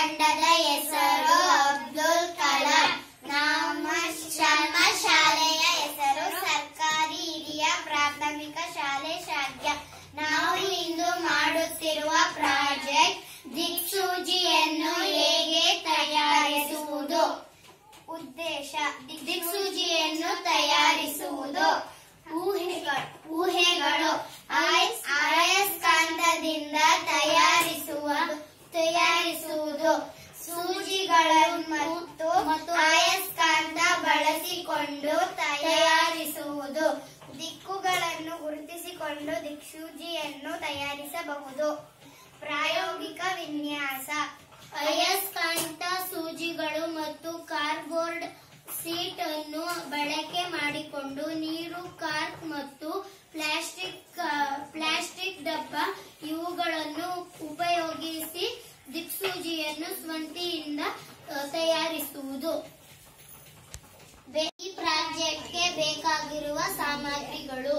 ತಂಡದ ಹೆಸರು ಅಬ್ದುಲ್ ಕಲಾಂ ನಮ್ಮ ನಮ್ಮ ಶಾಲೆಯ ಹೆಸರು ಸರ್ಕಾರಿ ಹಿರಿಯ ಪ್ರಾಥಮಿಕ ಶಾಲೆ ಶಾಗ್ಯ ನಾವು ಇಂದು ಮಾಡುತ್ತಿರುವ ಪ್ರಾಜೆಕ್ಟ್ ದಿಕ್ಸೂಜಿಯನ್ನು ಹೇಗೆ ತಯಾರಿಸುವುದು ಉದ್ದೇಶ ದಿಕ್ಸೂಜಿಯನ್ನು ತಯಾರಿಸುವುದು ಊಹೆಗಳು ಊಹೆಗಳು ಆಯಸ್ ಆಯಸ್ಕಾಂತದಿಂದ ತಯಾರಿಸುವ ತಯಾರಿಸುವುದು ಸೂಜಿಗಳು ಮತ್ತು ಆಯಸ್ಕಾಂತ ಬಳಸಿಕೊಂಡು ತಯಾರಿಸುವುದು ದಿಕ್ಕುಗಳನ್ನು ಗುರುತಿಸಿಕೊಂಡು ದಿಕ್ಸೂಜಿಯನ್ನು ತಯಾರಿಸಬಹುದು ಪ್ರಾಯೋಗಿಕ ವಿನ್ಯಾಸ ಅಯಸ್ಕಾಂತ ಸೂಜಿಗಳು ಮತ್ತು ಕಾರ್ಬೋರ್ಡ್ ಸೀಟ್ ಅನ್ನು ಬಳಕೆ ಮಾಡಿಕೊಂಡು ನೀರು ಕಾರ್ಕ್ ಮತ್ತು ಪ್ಲಾಸ್ಟಿಕ್ ಆ, ಪ್ಲಾಸ್ಟಿಕ್ ಡಬ್ಬ ಇವುಗಳನ್ನು ಉಪಯೋಗಿಸಿ ದಿಕ್ಸೂಜಿಯನ್ನು ಸ್ವಂತಿಯಿಂದ ಆ, ತಯಾರಿಸುವುದು ಬೆ- ಈ ಪ್ರಾಜೆಕ್ಟ್ಗೆ ಬೇಕಾಗಿರುವ ಸಾಮಗ್ರಿಗಳು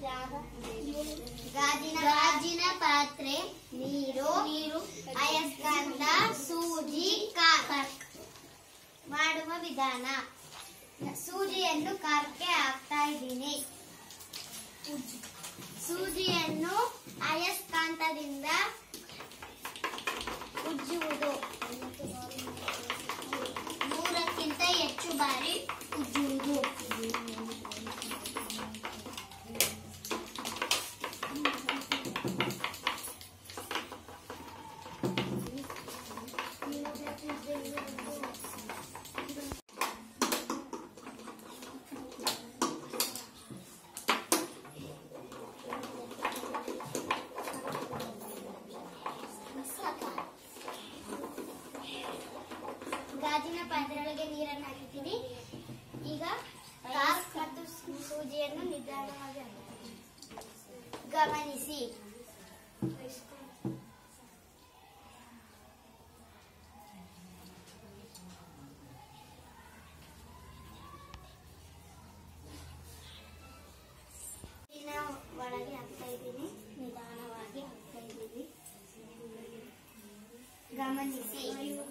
ಗಾಜಿನ ಗಾಜಿನ ಪಾತ್ರೆ ನೀರು ನೀರು ಅಯಸ್ಕಾಂತ ಸೂಜಿ ಕಾರ್ಕ್ ಮಾಡುವ ವಿಧಾನ ಸೂಜಿಯನ್ನು ಕಾರ್ಗೆ ಹಾಕ್ತಾ ಇದ್ದೀನಿ ಸೂಜಿಯನ್ನು ಅಯಸ್ಕಾಂತದಿಂದ ಉಜ್ಜುವುದು ನೂರಕ್ಕಿಂತ ಹೆಚ್ಚು ಬಾರಿ ಉಜ್ಜುವುದು ಗಾಜಿನ ಪಾತ್ರೆಯೊಳಗೆ ನೀರನ್ನು ಹಾಕಿದ್ದೀನಿ ಈಗ ಕಾರ್ಕ್ ಮತ್ತು ಸೂಜಿಯನ್ನು ನಿಧಾನವಾಗಿ ಹಾಕುತ್ತೀನಿ. ಗಮನಿಸಿ ನೀರಿನ ಒಳಗೆ ಹಾಕ್ತಾ ಇದ್ದೀನಿ ನಿಧಾನವಾಗಿ ಹಾಕ್ತಾ ಇದ್ದೀನಿ ಗಮನಿಸಿ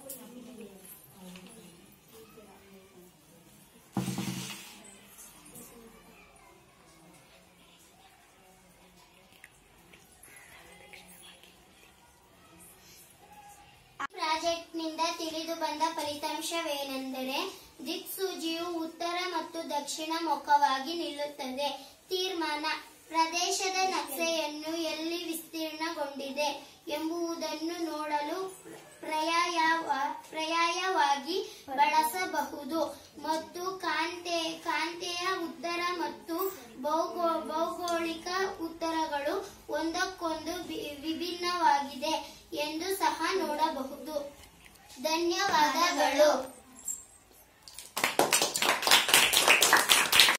ಪ್ರಾಜೆಕ್ಟ್ನಿಂದ ತಿಳಿದು ಬಂದ ಫಲಿತಾಂಶವೇನೆಂದರೆ ದಿಕ್ಸೂಜಿಯು ಉತ್ತರ ಮತ್ತು ದಕ್ಷಿಣ ಮುಖವಾಗಿ ನಿಲ್ಲುತ್ತದೆ ತೀರ್ಮಾನ ಪ್ರದೇಶದ ನಕ್ಷೆಯನ್ನು ಎಲ್ಲಿ ವಿಸ್ತೀರ್ಣಗೊಂಡಿದೆ ಎಂಬುದನ್ನು ನೋಡಲು ಪರ್ಯಾಯವ- ಪರ್ಯಾಯವಾಗಿ ಬಳಸಬಹುದು ಮತ್ತು ಕಾಂತೆ ಕಾಂತೆಯ ಉತ್ತರ ಮತ್ತು ಭೌಗೋ ಭೌಗೋಳಿಕ ಉತ್ತರಗಳು ಒಂದಕ್ಕೊಂದು ವಿ- ವಿಭಿನ್ನವಾಗಿದೆ ಎಂದು ಸಹ ನೋಡಬಹುದು ಧನ್ಯವಾದಗಳು